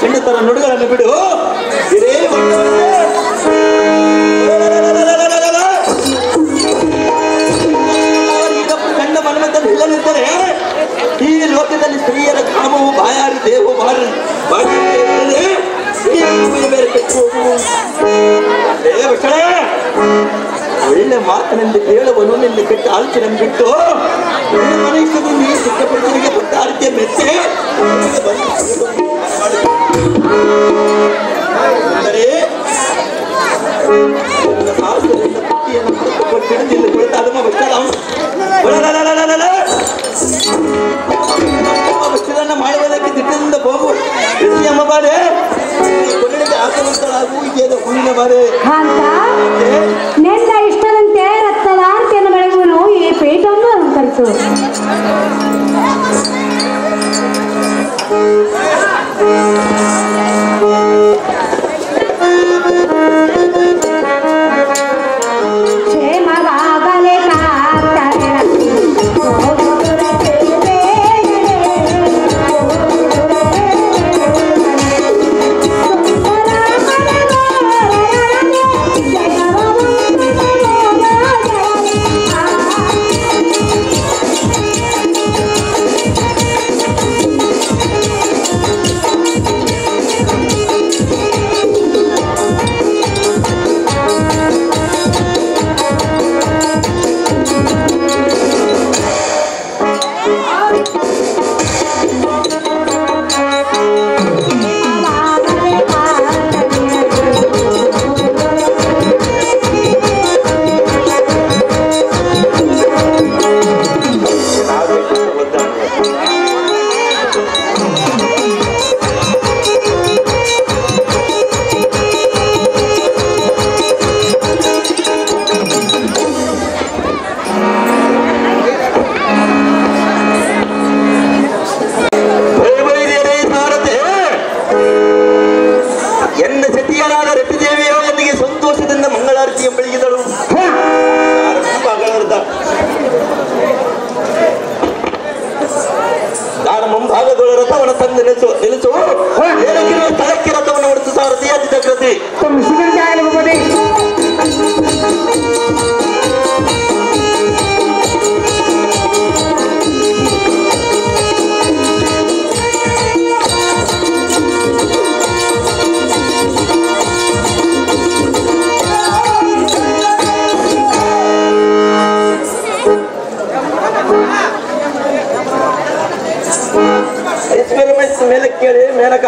ಚೆಂಡತನ ನುಡಿಗಳನ್ನು ಬಿಡು ಇದೇ ಒಳ್ಳೆಯದೇ. ಇದೊಬ್ಬ ಗಂಡ ಮನಮಂತಲ್ಲಿ ಇಲ್ಲದಿದ್ದರೆ ಈ ಲೋಕದಲ್ಲಿ ಸ್ತ್ರೀಯರ ಕಾಮವು ಬಾಯಾರಿ ದೇವು ಬಾರಿ ಬಾರಿ ಇರ್ತದೆ. ಈ ಭೂಮಿಯ ಮೇಲೆ ಕೆಟ್ಟು ಹೋಗುವು. ಏ ಭಕ್ಷಣೆ, ಒಳ್ಳೆ ಮಾತಿನಲ್ಲಿ ಕೇಳುವನು ನಿನ್ನ ಕೆಟ್ಟ ಆಲೋಚನೆ ಬಿಟ್ಟು ನಿನ್ನ ಮನುಷ್ಯದಿಂದ ಈ ಚಿಕ್ಕಪುರುಷನಿಗೆ ಭಕ್ತಾರಿಕೆ ಮೆಚ್ಚೆ ನಿನಗೆ ಬಂದು ಅಂದರೆ ನನ್ನ ಸಾಹಸದಿಂದ ಪುಟ್ಟಿಯನ್ನು ಕೊಟ್ಟಿದ್ದು ನಿನ್ನ ಕುಳಿತ ಅದಮ್ಮ ಭಕ್ಷಣ ಭಕ್ಷಣನ ಮಾಡುವುದಕ್ಕೆ ದಿಟ್ಟದಿಂದ ಹೋಗು ಅಮ್ಮ ಬಾರೆ ಕೊನೆಗೆ ಆಸವಂತಳಾಗು ಇದೇನು ಹೂವಿನ ಬಾರೆ ಕಾಂತ ನಿನ್ನ ಇಷ್ಟದಂತೆ ರಕ್ತದ ಆರತಿಯನ್ನು ಬೆಳಗುವನು ಈ ಪೀಠವನ್ನು ಅಲಂಕರಿಸು ಕ್ಷೇಮವಾಗಲೇ ಕಾರ್ತನೆ ಭಯಭೈರ್ಯರೇ ಸಾರಥೆ ಎನ್ನ ಸತಿಯರಾದ ರತಿದೇವಿಯವರೊಂದಿಗೆ ಸಂತೋಷದಿಂದ ಮಂಗಳಾರತಿಯ ಬೆಳಗಿದಳು ಮುಂಭಾಗದ ನಾನು ಮುಂಭಾಗದೊಳ ರಥವನ್ನು ತಂದು ನಿಲ್ಲಿಸು ನಿಲ್ಲಿಸು ಏನಕ್ಕಿರುವ ಸ್ಥಳಕ್ಕೆ ರಥವನ್ನು ಹೊರತು ಸಾರಥಿ ಅತಿ ಚಕ್ರತಿ ಎಕ್ಸ್ಪೆರಿಮೆಂಟ್ಸ್ ಮೇಲೆ ಕೇಳಿ ಮೇನಕ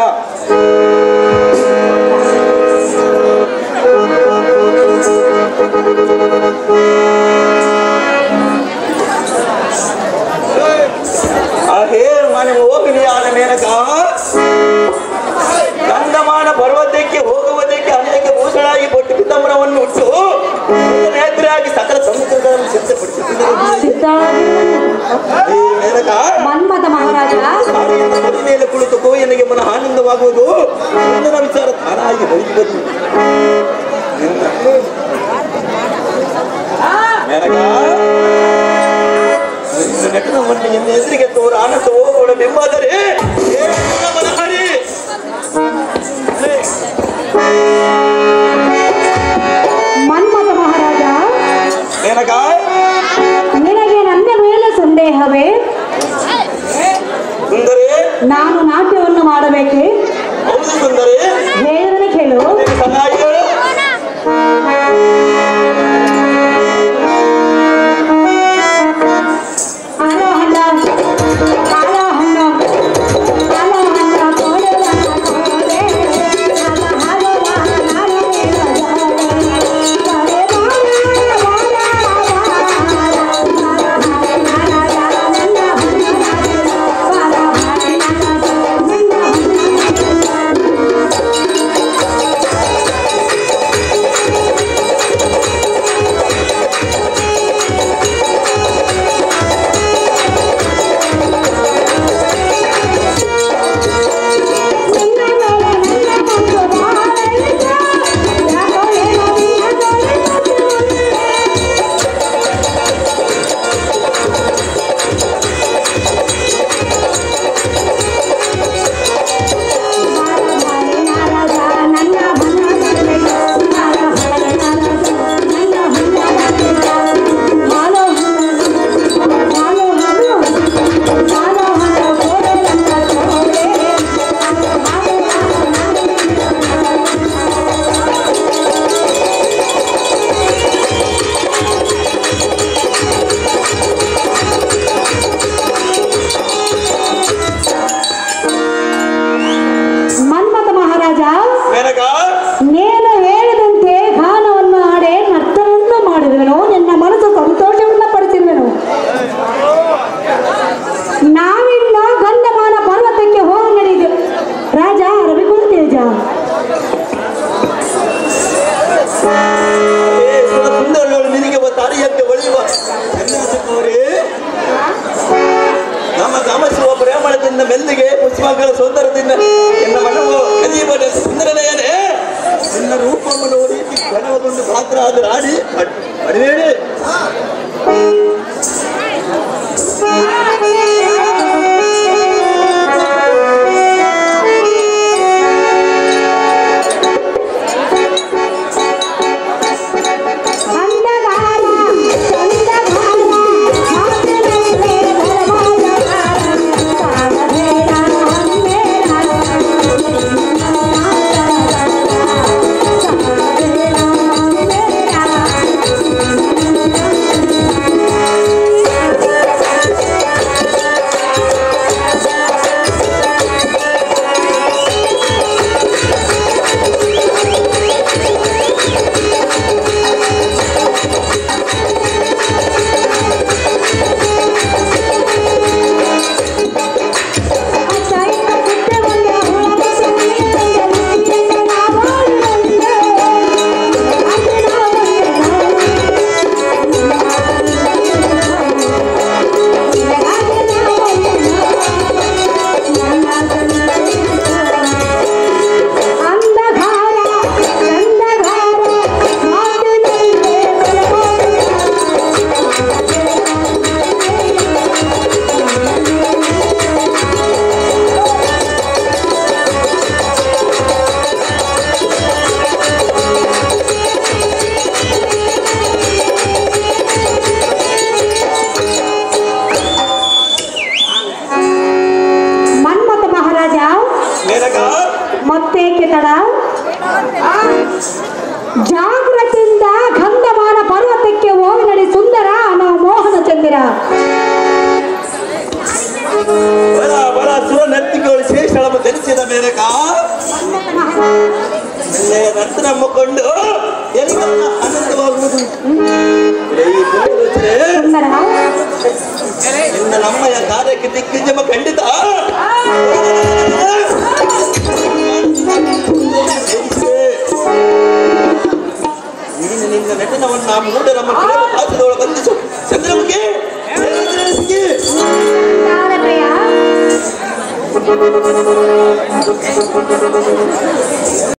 ಅಹೇ ಮನೆ ಹೋಗಲಿಯಾದ ಮೇನಕ ಗಂಧಮಾನ ಪರ್ವತಕ್ಕೆ ಹೋಗುವುದಕ್ಕೆ ಅನೇಕ ಭೂಷಣಾಗಿ ಬೊಟ್ಟು ಪಿತಂಬರವನ್ನು ಉಟ್ಟು ನೇತ್ರಾಗಿ ಸಕಲ ಸಂಸ್ಕೃತಗಳನ್ನು ಸಿದ್ಧಪಡಿಸುತ್ತಿದ್ದರು ಈ ಮೇನಕ ಮನ್ಮಥ ಮಹಾರಾಜ ಸಾರಿಯನ್ನು ಮಡಿ ಮೇಲೆ ಕುಳಿತು ಕೋಯನಿಗೆ ಮನ ಆನಂದವಾಗುವುದು ಮುಂದಿನ ವಿಚಾರ ತಾನಾಗಿ ಬಳಿ ಬದಿ ನೆಟ್ಟನ ಮಣ್ಣಿಗೆ ಎದುರಿಗೆ ತೋರ ಆನಂದ ಹೋಗೋಣ ಬೆಂಬಾದರೆ ಏನು ಮನಹರಿ ಮನ್ಮಥ ಮಹಾರಾಜ ಮೇನಕ ನಿನಗೆ ನನ್ನ ಮೇಲೆ ಸಂದೇಹವೇ ಸುಂದರಿ ನಾನು ನಾಟ್ಯವನ್ನು ಮಾಡಬೇಕೆ ಹೌದು ಸುಂದರಿ ಹೇಳಿದ್ರೆ ಕೇಳು ನೀನು ಚೆನ್ನಾಗಿ ಹೇಳು ಆಲೋ ಹಣ್ಣ ಆಲೋ ಹಣ್ಣ ಆಲೋ ಹಣ್ಣ ಕೊಡುವ ಕೊಡೆ. ಆಲ ಹಾಲು ಹಾಲು ಕರೆ ಬಾಳ ಬಾಳ ಬಾಳ. ಎಂತಾದ್ರೂ ಆಡಿ ಬಡ್- ಬಡಬೇಡಿ ಅಂಧಗಾರ ಚಂದಗಾರ ಮಾತಿನಲ್ಲೇ ಬಲವಾದಗಾರ ಸಾಗಬೇಡ ಅಂಬೇಡ ಸಾಗಬೇಡ ಅಂಬೇಡ ಅಂಧಕಾರ ಚಂದಗಾರ ಮಾತಿನಲ್ಲೇ ಮನ್ಮಥ ಮಹಾರಾಜ ಮೇನಕ ಮತ್ತೇಕೆ ತಡ ಜಾಗೃತಿಯಿಂದ ಗಂಧಮಾನ ಪರ್ವತಕ್ಕೆ ಹೋಗಿ ನಡಿ ಸುಂದರ ನಾವು ಮೋಹನ ಚಂದಿರ ಬರ ಬರ ಸುರ ನರ್ತಿಗಳು ಶೇಷಳಮ ಧರಿಸಿದ ಮೇನಕ ಒಳ್ಳೆ ರತ್ನ ಕೊಂಡು ಎಲ್ಲಿಗೆಲ್ಲ ಆನಂದವಾಗುವುದು ಈ ಸುಂದರಚನೆ ಸುಂದರ ನಿನ್ನ ನಮ್ಮಯ ಕಾರ್ಯಕ್ಕೆ ದಿಗ್ವಿಜಯ ಖಂಡಿತ ನೀನು ನಿನ್ನ ನಟನವನ್ನ ಮೂಢ ನಮ್ಮ ಪ್ರೇಮ ಪಾತ್ರದೊಳ ಬಂಧಿಸು ಚಂದ್ರಮುಖಿ ಚಂದ್ರಮುಖಿ. ಯಾರ ಪ್ರಿಯ